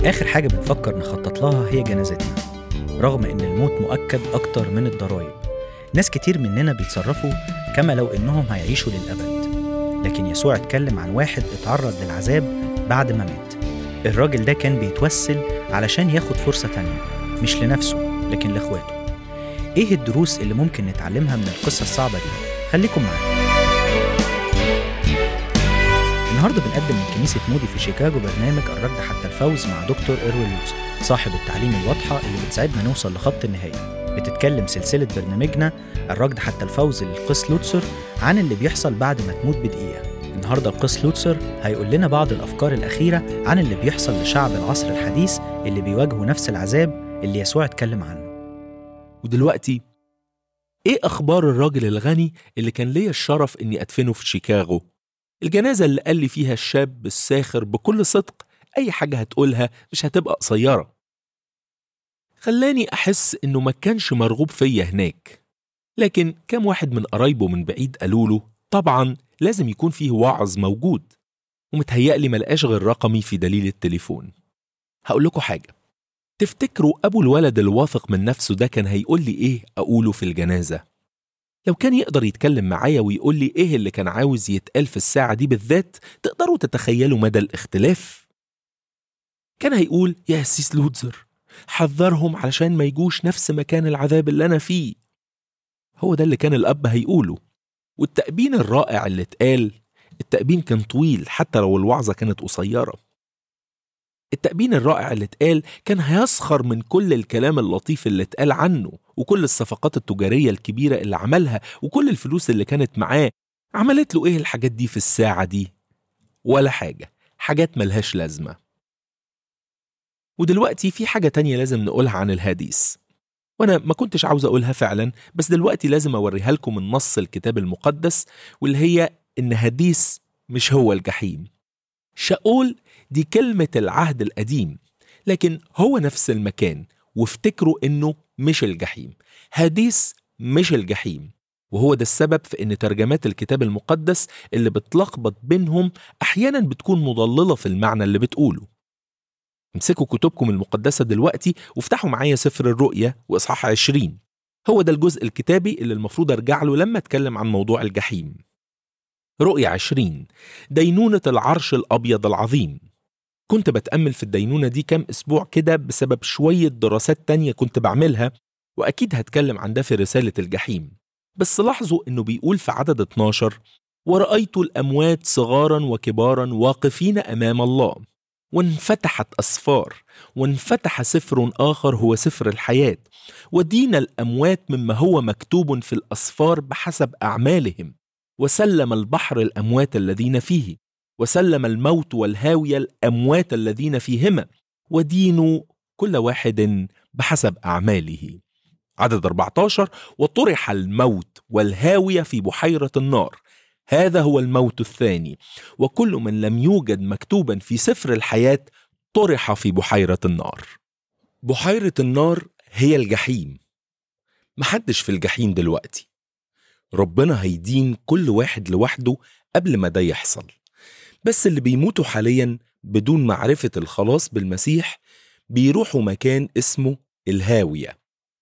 آخر حاجة بنفكر نخطط لها هي جنازتنا رغم إن الموت مؤكد أكتر من الضرايب ناس كتير مننا بيتصرفوا كما لو إنهم هيعيشوا للأبد لكن يسوع اتكلم عن واحد اتعرض للعذاب بعد ما مات الراجل ده كان بيتوسل علشان ياخد فرصة تانية مش لنفسه لكن لإخواته إيه الدروس اللي ممكن نتعلمها من القصة الصعبة دي؟ خليكم معانا النهارده بنقدم من كنيسة مودي في شيكاغو برنامج الركض حتى الفوز مع دكتور إروين لوتسر صاحب التعليم الواضحة اللي بتساعدنا نوصل لخط النهاية بتتكلم سلسلة برنامجنا الركض حتى الفوز للقس لوتسر عن اللي بيحصل بعد ما تموت بدقيقة النهارده القس لوتسر هيقول لنا بعض الأفكار الأخيرة عن اللي بيحصل لشعب العصر الحديث اللي بيواجهوا نفس العذاب اللي يسوع اتكلم عنه ودلوقتي ايه اخبار الراجل الغني اللي كان ليا الشرف اني ادفنه في شيكاغو الجنازة اللي قال لي فيها الشاب الساخر بكل صدق اي حاجة هتقولها مش هتبقى قصيرة خلاني احس انه ما كانش مرغوب فيا هناك لكن كام واحد من قرايبه من بعيد قالوا له طبعا لازم يكون فيه واعظ موجود ومتهيألي ملقاش غير رقمي في دليل التليفون هقول لكم حاجة تفتكروا أبو الولد الواثق من نفسه ده كان هيقول لي إيه أقوله في الجنازة؟ لو كان يقدر يتكلم معايا ويقول لي إيه اللي كان عاوز يتقال في الساعة دي بالذات تقدروا تتخيلوا مدى الاختلاف؟ كان هيقول يا سيس لوتزر حذرهم علشان ما يجوش نفس مكان العذاب اللي أنا فيه هو ده اللي كان الأب هيقوله والتأبين الرائع اللي اتقال التأبين كان طويل حتى لو الوعظة كانت قصيرة التأبين الرائع اللي اتقال كان هيسخر من كل الكلام اللطيف اللي اتقال عنه وكل الصفقات التجارية الكبيرة اللي عملها وكل الفلوس اللي كانت معاه عملت له ايه الحاجات دي في الساعة دي؟ ولا حاجة حاجات ملهاش لازمة ودلوقتي في حاجة تانية لازم نقولها عن الحديث وانا ما كنتش عاوز اقولها فعلا بس دلوقتي لازم اوريها لكم من نص الكتاب المقدس واللي هي ان هديس مش هو الجحيم شاول دي كلمة العهد القديم لكن هو نفس المكان وافتكروا انه مش الجحيم هاديس مش الجحيم وهو ده السبب في ان ترجمات الكتاب المقدس اللي بتلخبط بينهم احيانا بتكون مضللة في المعنى اللي بتقوله امسكوا كتبكم المقدسة دلوقتي وافتحوا معايا سفر الرؤيا واصحاح 20 هو ده الجزء الكتابي اللي المفروض ارجع له لما اتكلم عن موضوع الجحيم رؤيا 20 دينونة العرش الأبيض العظيم كنت بتأمل في الدينونة دي كام أسبوع كده بسبب شوية دراسات تانية كنت بعملها وأكيد هتكلم عن ده في رسالة الجحيم بس لاحظوا إنه بيقول في عدد 12 ورأيت الأموات صغارا وكبارا واقفين أمام الله وانفتحت أسفار وانفتح سفر آخر هو سفر الحياة ودين الأموات مما هو مكتوب في الأسفار بحسب أعمالهم وسلم البحر الاموات الذين فيه وسلم الموت والهاويه الاموات الذين فيهما ودينوا كل واحد بحسب اعماله عدد 14 وطرح الموت والهاويه في بحيره النار هذا هو الموت الثاني وكل من لم يوجد مكتوبا في سفر الحياه طرح في بحيره النار بحيره النار هي الجحيم محدش في الجحيم دلوقتي ربنا هيدين كل واحد لوحده قبل ما ده يحصل بس اللي بيموتوا حاليا بدون معرفة الخلاص بالمسيح بيروحوا مكان اسمه الهاوية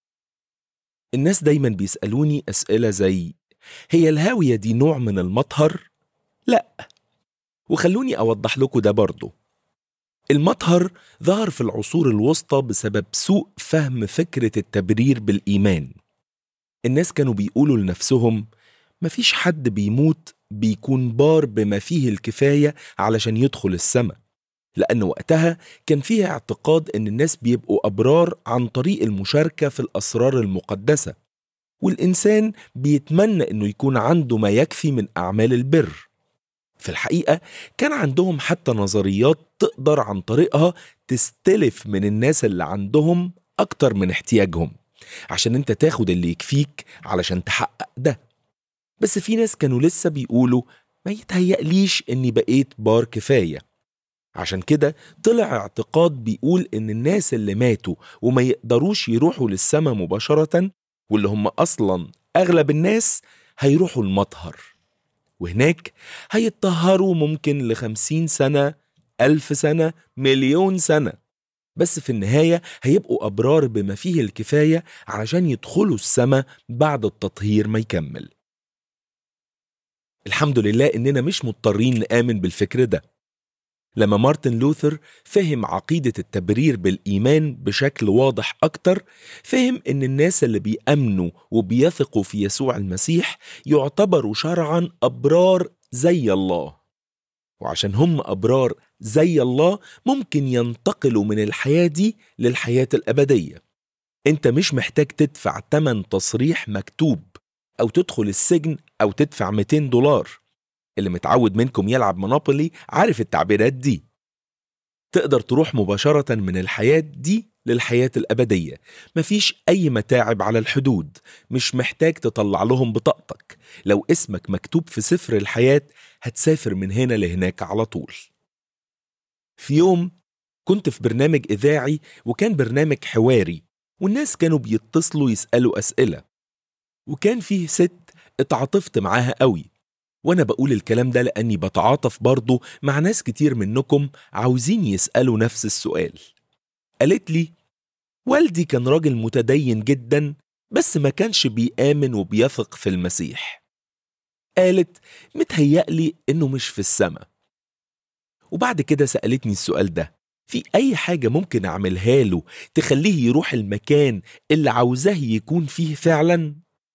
الناس دايما بيسألوني أسئلة زي هي الهاوية دي نوع من المطهر؟ لا وخلوني أوضح لكم ده برضه المطهر ظهر في العصور الوسطى بسبب سوء فهم فكرة التبرير بالإيمان الناس كانوا بيقولوا لنفسهم مفيش حد بيموت بيكون بار بما فيه الكفاية علشان يدخل السماء لأن وقتها كان فيه اعتقاد إن الناس بيبقوا أبرار عن طريق المشاركة في الأسرار المقدسة والإنسان بيتمنى إنه يكون عنده ما يكفي من أعمال البر في الحقيقة كان عندهم حتى نظريات تقدر عن طريقها تستلف من الناس اللي عندهم أكتر من احتياجهم عشان انت تاخد اللي يكفيك علشان تحقق ده بس في ناس كانوا لسه بيقولوا ما يتهيأليش اني بقيت بار كفاية عشان كده طلع اعتقاد بيقول ان الناس اللي ماتوا وما يقدروش يروحوا للسماء مباشرة واللي هم اصلا اغلب الناس هيروحوا المطهر وهناك هيتطهروا ممكن لخمسين سنة ألف سنة مليون سنة بس في النهاية هيبقوا أبرار بما فيه الكفاية علشان يدخلوا السماء بعد التطهير ما يكمل الحمد لله إننا مش مضطرين نآمن بالفكر ده لما مارتن لوثر فهم عقيدة التبرير بالإيمان بشكل واضح أكتر فهم إن الناس اللي بيأمنوا وبيثقوا في يسوع المسيح يعتبروا شرعا أبرار زي الله وعشان هم أبرار زي الله ممكن ينتقلوا من الحياة دي للحياة الأبدية انت مش محتاج تدفع تمن تصريح مكتوب أو تدخل السجن أو تدفع 200 دولار اللي متعود منكم يلعب مونوبولي عارف التعبيرات دي تقدر تروح مباشرة من الحياة دي للحياة الأبدية مفيش أي متاعب على الحدود مش محتاج تطلع لهم بطاقتك لو اسمك مكتوب في سفر الحياة هتسافر من هنا لهناك على طول في يوم كنت في برنامج إذاعي وكان برنامج حواري والناس كانوا بيتصلوا يسألوا أسئلة وكان فيه ست اتعاطفت معاها قوي وانا بقول الكلام ده لاني بتعاطف برضه مع ناس كتير منكم عاوزين يسالوا نفس السؤال قالت لي والدي كان راجل متدين جدا بس ما كانش بيآمن وبيثق في المسيح قالت متهيألي انه مش في السماء وبعد كده سألتني السؤال ده في أي حاجة ممكن أعملها له تخليه يروح المكان اللي عاوزاه يكون فيه فعلا؟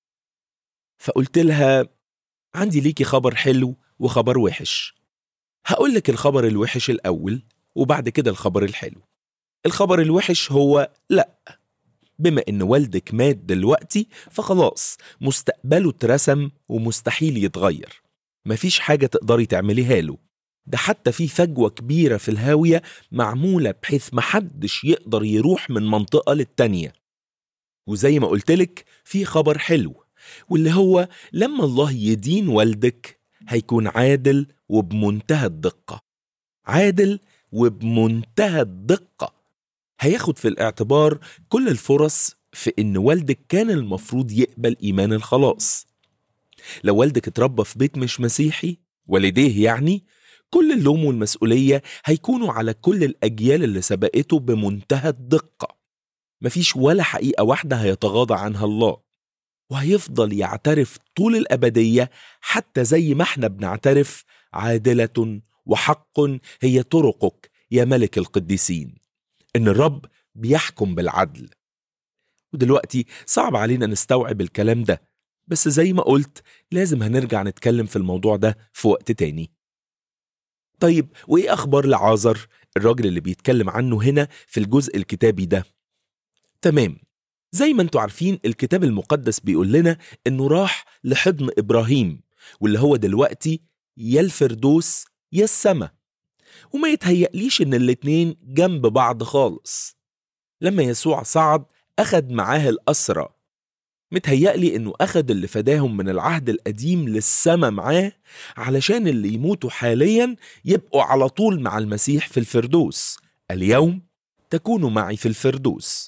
فقلت لها عندي ليكي خبر حلو وخبر وحش هقول لك الخبر الوحش الأول وبعد كده الخبر الحلو الخبر الوحش هو لأ بما إن والدك مات دلوقتي فخلاص مستقبله اترسم ومستحيل يتغير مفيش حاجة تقدري تعمليها له ده حتى في فجوة كبيرة في الهاوية معمولة بحيث محدش يقدر يروح من منطقة للتانية وزي ما قلتلك في خبر حلو واللي هو لما الله يدين والدك هيكون عادل وبمنتهى الدقة عادل وبمنتهى الدقة هياخد في الاعتبار كل الفرص في ان والدك كان المفروض يقبل ايمان الخلاص لو والدك اتربى في بيت مش مسيحي والديه يعني كل اللوم والمسؤولية هيكونوا على كل الأجيال اللي سبقته بمنتهى الدقة مفيش ولا حقيقة واحدة هيتغاضى عنها الله وهيفضل يعترف طول الأبدية حتى زي ما احنا بنعترف عادلة وحق هي طرقك يا ملك القديسين إن الرب بيحكم بالعدل ودلوقتي صعب علينا نستوعب الكلام ده بس زي ما قلت لازم هنرجع نتكلم في الموضوع ده في وقت تاني طيب وإيه أخبار لعازر الراجل اللي بيتكلم عنه هنا في الجزء الكتابي ده تمام زي ما انتوا عارفين الكتاب المقدس بيقول لنا انه راح لحضن ابراهيم واللي هو دلوقتي يا الفردوس يا السما وما يتهيأليش ان الاتنين جنب بعض خالص لما يسوع صعد أخد معاه الأسرى متهيألي انه أخد اللي فداهم من العهد القديم للسما معاه علشان اللي يموتوا حاليا يبقوا على طول مع المسيح في الفردوس اليوم تكونوا معي في الفردوس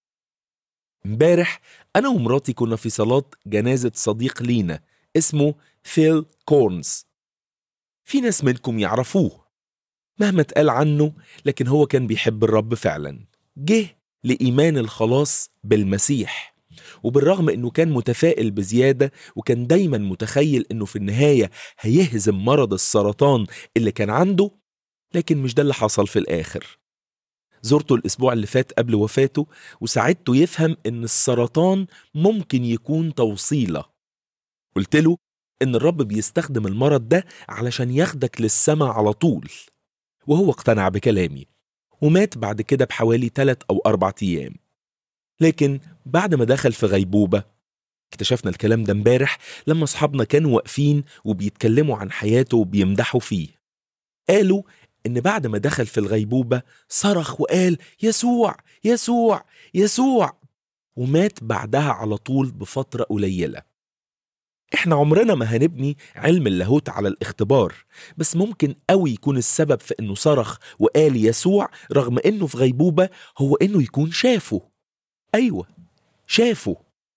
امبارح أنا ومراتي كنا في صلاة جنازة صديق لينا اسمه فيل كورنز في ناس منكم يعرفوه مهما اتقال عنه لكن هو كان بيحب الرب فعلا جه لإيمان الخلاص بالمسيح وبالرغم انه كان متفائل بزيادة وكان دايما متخيل انه في النهاية هيهزم مرض السرطان اللي كان عنده لكن مش ده اللي حصل في الآخر زرته الأسبوع اللي فات قبل وفاته وساعدته يفهم إن السرطان ممكن يكون توصيلة قلت له إن الرب بيستخدم المرض ده علشان ياخدك للسما على طول وهو اقتنع بكلامي ومات بعد كده بحوالي 3 أو 4 أيام لكن بعد ما دخل في غيبوبة اكتشفنا الكلام ده امبارح لما أصحابنا كانوا واقفين وبيتكلموا عن حياته وبيمدحوا فيه قالوا إن بعد ما دخل في الغيبوبة صرخ وقال يسوع يسوع يسوع ومات بعدها على طول بفترة قليلة احنا عمرنا ما هنبني علم اللاهوت على الاختبار بس ممكن قوي يكون السبب في انه صرخ وقال يسوع رغم انه في غيبوبة هو انه يكون شافه ايوه شافه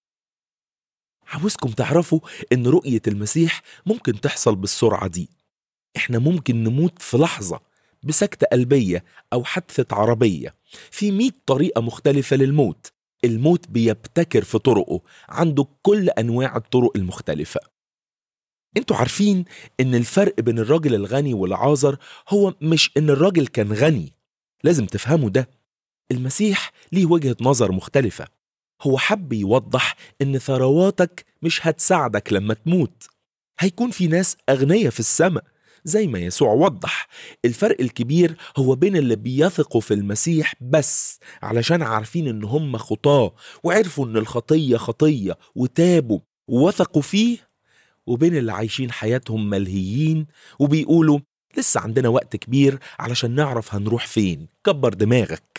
عاوزكم تعرفوا ان رؤية المسيح ممكن تحصل بالسرعة دي احنا ممكن نموت في لحظة بسكتة قلبية أو حادثة عربية في مئة طريقة مختلفة للموت الموت بيبتكر في طرقه عنده كل أنواع الطرق المختلفة انتوا عارفين ان الفرق بين الراجل الغني والعازر هو مش ان الراجل كان غني لازم تفهموا ده المسيح ليه وجهة نظر مختلفة هو حب يوضح ان ثرواتك مش هتساعدك لما تموت هيكون في ناس أغنية في السماء زي ما يسوع وضح الفرق الكبير هو بين اللي بيثقوا في المسيح بس علشان عارفين ان هم خطاه وعرفوا ان الخطية خطية وتابوا ووثقوا فيه وبين اللي عايشين حياتهم ملهيين وبيقولوا لسه عندنا وقت كبير علشان نعرف هنروح فين كبر دماغك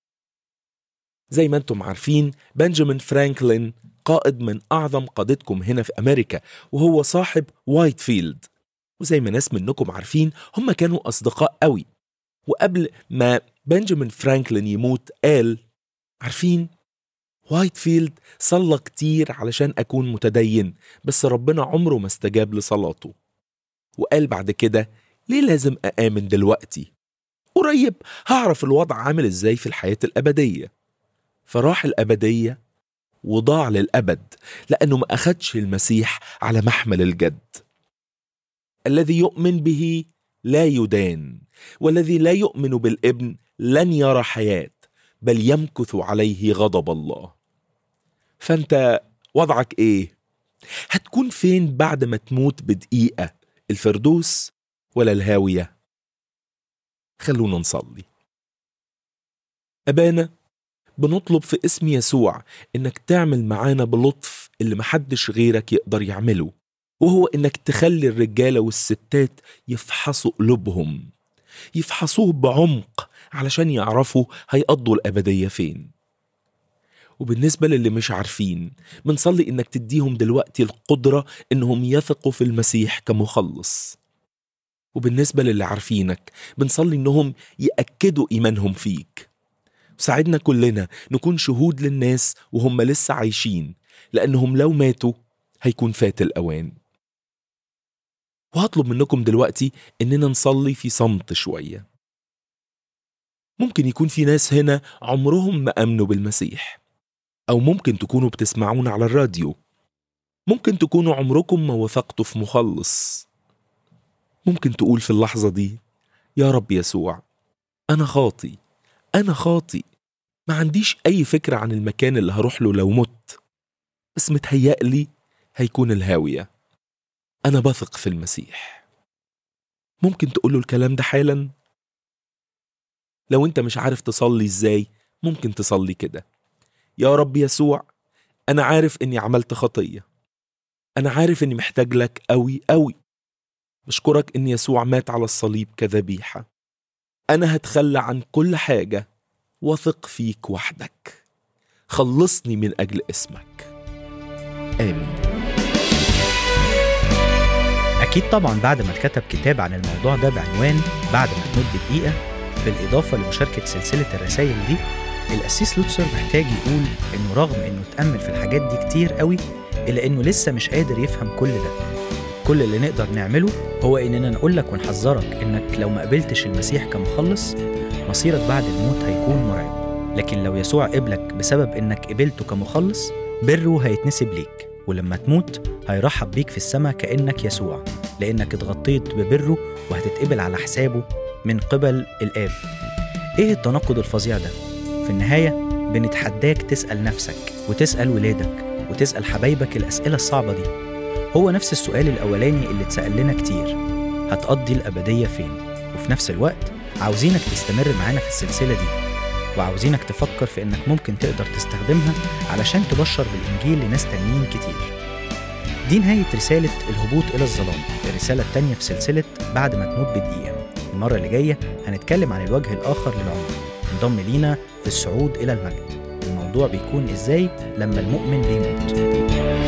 زي ما انتم عارفين بنجامين فرانكلين قائد من أعظم قادتكم هنا في أمريكا وهو صاحب وايت فيلد وزي ما ناس منكم عارفين هم كانوا أصدقاء قوي وقبل ما بنجامين فرانكلين يموت قال عارفين وايت فيلد صلى كتير علشان أكون متدين بس ربنا عمره ما استجاب لصلاته وقال بعد كده ليه لازم أآمن دلوقتي قريب هعرف الوضع عامل ازاي في الحياة الأبدية فراح الأبدية وضاع للأبد لأنه ما أخدش المسيح على محمل الجد الذي يؤمن به لا يدان والذي لا يؤمن بالابن لن يرى حياة بل يمكث عليه غضب الله فأنت وضعك إيه؟ هتكون فين بعد ما تموت بدقيقة الفردوس ولا الهاوية؟ خلونا نصلي أبانا بنطلب في اسم يسوع انك تعمل معانا بلطف اللي محدش غيرك يقدر يعمله وهو انك تخلي الرجاله والستات يفحصوا قلوبهم يفحصوه بعمق علشان يعرفوا هيقضوا الابديه فين وبالنسبة للي مش عارفين بنصلي إنك تديهم دلوقتي القدرة إنهم يثقوا في المسيح كمخلص وبالنسبة للي عارفينك بنصلي إنهم يأكدوا إيمانهم فيك ساعدنا كلنا نكون شهود للناس وهم لسه عايشين لأنهم لو ماتوا هيكون فات الأوان وهطلب منكم دلوقتي إننا نصلي في صمت شوية ممكن يكون في ناس هنا عمرهم ما أمنوا بالمسيح أو ممكن تكونوا بتسمعونا على الراديو ممكن تكونوا عمركم ما وثقتوا في مخلص ممكن تقول في اللحظة دي يا رب يسوع أنا خاطي أنا خاطي ما عنديش أي فكرة عن المكان اللي هروح له لو مت بس متهيألي هيكون الهاوية أنا بثق في المسيح ممكن تقوله الكلام ده حالا لو أنت مش عارف تصلي إزاي ممكن تصلي كده يا رب يسوع أنا عارف إني عملت خطية أنا عارف إني محتاج لك أوي أوي بشكرك إن يسوع مات على الصليب كذبيحة أنا هتخلى عن كل حاجة وثق فيك وحدك خلصني من أجل اسمك آمين أكيد طبعا بعد ما اتكتب كتاب عن الموضوع ده بعنوان بعد ما تموت بدقيقة بالإضافة لمشاركة سلسلة الرسائل دي القسيس لوتسر محتاج يقول إنه رغم إنه اتأمل في الحاجات دي كتير قوي إلا إنه لسه مش قادر يفهم كل ده كل اللي نقدر نعمله هو إننا نقول لك ونحذرك إنك لو ما قبلتش المسيح كمخلص مصيرك بعد الموت هيكون مرعب لكن لو يسوع قبلك بسبب إنك قبلته كمخلص بره هيتنسب ليك ولما تموت هيرحب بيك في السماء كأنك يسوع لأنك اتغطيت ببره وهتتقبل على حسابه من قبل الآب إيه التناقض الفظيع ده؟ في النهاية بنتحداك تسأل نفسك وتسأل ولادك وتسأل حبايبك الأسئلة الصعبة دي هو نفس السؤال الأولاني اللي اتسأل لنا كتير هتقضي الأبدية فين؟ وفي نفس الوقت عاوزينك تستمر معانا في السلسلة دي وعاوزينك تفكر في إنك ممكن تقدر تستخدمها علشان تبشر بالإنجيل لناس تانيين كتير دي نهاية رسالة الهبوط إلى الظلام الرسالة التانية في سلسلة بعد ما تموت بدقيقة المرة اللي جاية هنتكلم عن الوجه الآخر للعمر انضم لينا في الصعود إلى المجد الموضوع بيكون إزاي لما المؤمن بيموت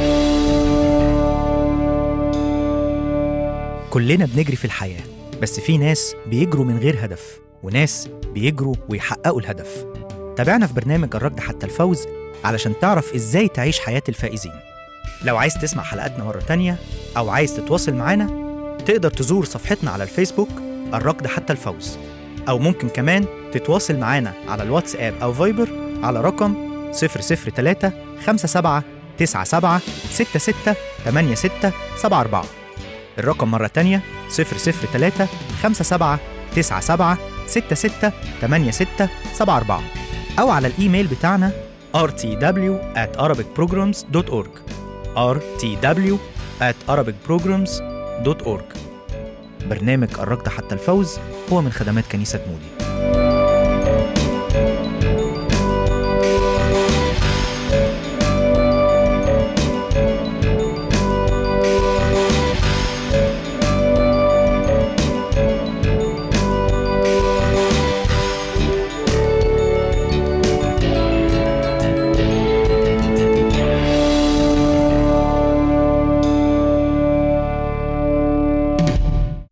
كلنا بنجري في الحياة بس في ناس بيجروا من غير هدف وناس بيجروا ويحققوا الهدف تابعنا في برنامج الركض حتى الفوز علشان تعرف ازاي تعيش حياة الفائزين لو عايز تسمع حلقاتنا مرة تانية أو عايز تتواصل معانا تقدر تزور صفحتنا على الفيسبوك الركض حتى الفوز أو ممكن كمان تتواصل معانا على الواتساب أو فايبر على رقم 003 57 97 66 86 74 الرقم مرة تانية 003 57 97 66 86 74 أو على الإيميل بتاعنا rtw at arabicprograms.org rtw at arabicprograms.org برنامج الركض حتى الفوز هو من خدمات كنيسة مودي